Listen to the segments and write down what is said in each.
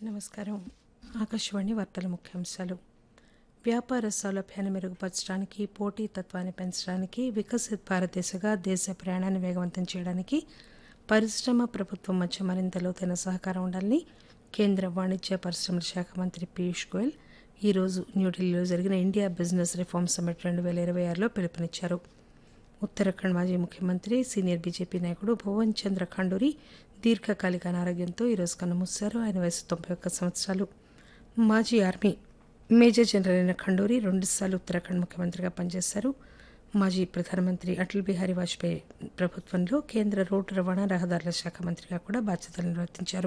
నమస్కారం ఆకాశవాణి వార్తల ముఖ్యాంశాలు వ్యాపార సౌలభ్యాన్ని మెరుగుపరచడానికి పోటీతత్వాన్ని పెంచడానికి వికసిత్ భారత్ దిశగా దేశ ప్రయాణాన్ని వేగవంతం చేయడానికి పరిశ్రమ ప్రభుత్వం మధ్య మరింత లోతైన సహకారం ఉండాలని కేంద్ర వాణిజ్య పరిశ్రమల శాఖ మంత్రి పీయూష్ గోయల్ ఈరోజు న్యూఢిల్లీలో జరిగిన ఇండియా బిజినెస్ రిఫార్మ్ సమ్మిట్ రెండు వేల ఇరవై ఆరులో పిలుపునిచ్చారు ఉత్తరాఖండ్ మాజీ ముఖ్యమంత్రి సీనియర్ బీజేపీ నాయకుడు భువన్ చంద్ర ఖండూరి దీర్ఘకాలిక అనారోగ్యంతో ఈరోజు కన్నుమూశారు ఆయన వయసు తొంభై ఒక్క సంవత్సరాలు మాజీ ఆర్మీ మేజర్ జనరల్ అయిన ఖండూరి రెండుసార్లు ఉత్తరాఖండ్ ముఖ్యమంత్రిగా పనిచేశారు మాజీ ప్రధానమంత్రి అటల్ బిహారీ వాజ్పేయి ప్రభుత్వంలో కేంద్ర రోడ్డు రవాణా రహదారుల శాఖ మంత్రిగా కూడా బాధ్యతలు నిర్వర్తించారు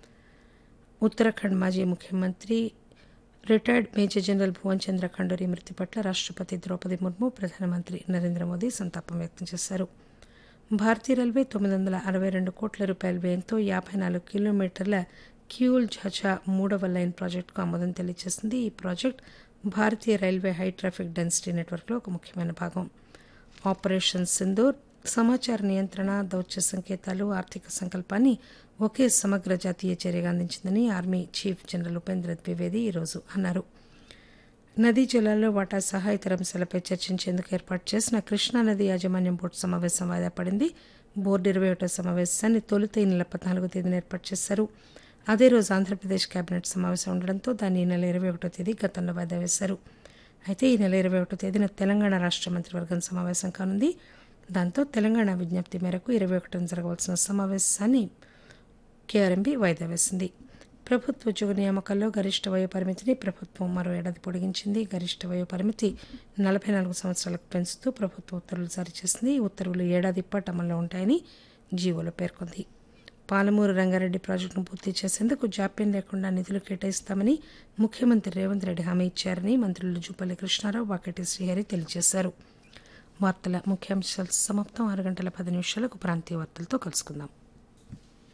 ఉత్తరాఖండ్ మాజీ ముఖ్యమంత్రి retired major general Bhuvan Chandra Khanduri మృతి పట్ల రాష్టపతి ద్రౌపది ముర్ము ప్రధానమంత్రి నరేంద్ర మోదీ సంతాపం వ్యక్తం చేశారు భారతీయ రైల్వే తొమ్మిది వందల అరవై రెండు కోట్ల రూపాయల వ్యయంతో యాభై నాలుగు కిలోమీటర్ల క్యూల్ ఝాఝా మూడవ లైన్ ప్రాజెక్టుకు ఆమోదం తెలియజేసింది ఈ ప్రాజెక్టు భారతీయ రైల్వే హై ట్రాఫిక్ డెన్సిటీ నెట్వర్క్లో ఒక ముఖ్యమైన భాగం ఆపరేషన్ సింధూర్ సమాచార నియంత్రణ దౌత్య సంకేతాలు ఆర్థిక సంకల్పాన్ని ఒకే సమగ్ర జాతీయ చర్యగా అందించిందని army chief general Upendra Dwivedi ఈరోజు అన్నారు నదీ జలాల్లో వాటా సహా ఇతర అంశాలపై చర్చించేందుకు ఏర్పాటు చేసిన కృష్ణానది యాజమాన్యం బోర్డు సమావేశం వాయిదా పడింది బోర్డు ఇరవై ఒకటో సమావేశాన్ని తొలుత ఈ నెల పద్నాలుగో తేదీన ఏర్పాటు చేశారు అదే రోజు ఆంధ్రప్రదేశ్ కేబినెట్ సమావేశం ఉండడంతో దాన్ని ఈ నెల ఇరవై ఒకటో తేదీ గతంలో వాయిదా వేశారు అయితే ఈ నెల ఇరవై ఒకటో తేదీన తెలంగాణ రాష్ట మంత్రివర్గం సమావేశం కానుంది దాంతో తెలంగాణ విజ్ఞప్తి మేరకు ఇరవై ఒకటిన జరగవలసిన సమావేశాన్ని కేఆర్ఎంబీ వాయిదా వేసింది ప్రభుత్వ ఉద్యోగ నియామకాల్లో గరిష్ట వయో పరిమితిని ప్రభుత్వం మరో ఏడాది పొడిగించింది గరిష్ట వయో పరిమితి నలభై నాలుగు సంవత్సరాలకు పెంచుతూ ప్రభుత్వ ఉత్తర్వులు జారీ చేసింది ఈ ఉత్తర్వులు ఏడాది పాటు అమల్లో ఉంటాయని జీవోలో పేర్కొంది పాలమూరు రంగారెడ్డి ప్రాజెక్టును పూర్తి చేసేందుకు జాప్యం లేకుండా నిధులు కేటాయిస్తామని ముఖ్యమంత్రి రేవంత్ రెడ్డి హామీ ఇచ్చారని మంత్రులు జూపల్లి కృష్ణారావు వాకటి శ్రీహరి తెలియజేశారు వార్తల ముఖ్యాంశాలు సమాప్తం ఆరు గంటల పది నిమిషాలకు ప్రాంతీయ వార్తలతో కలుసుకుందాం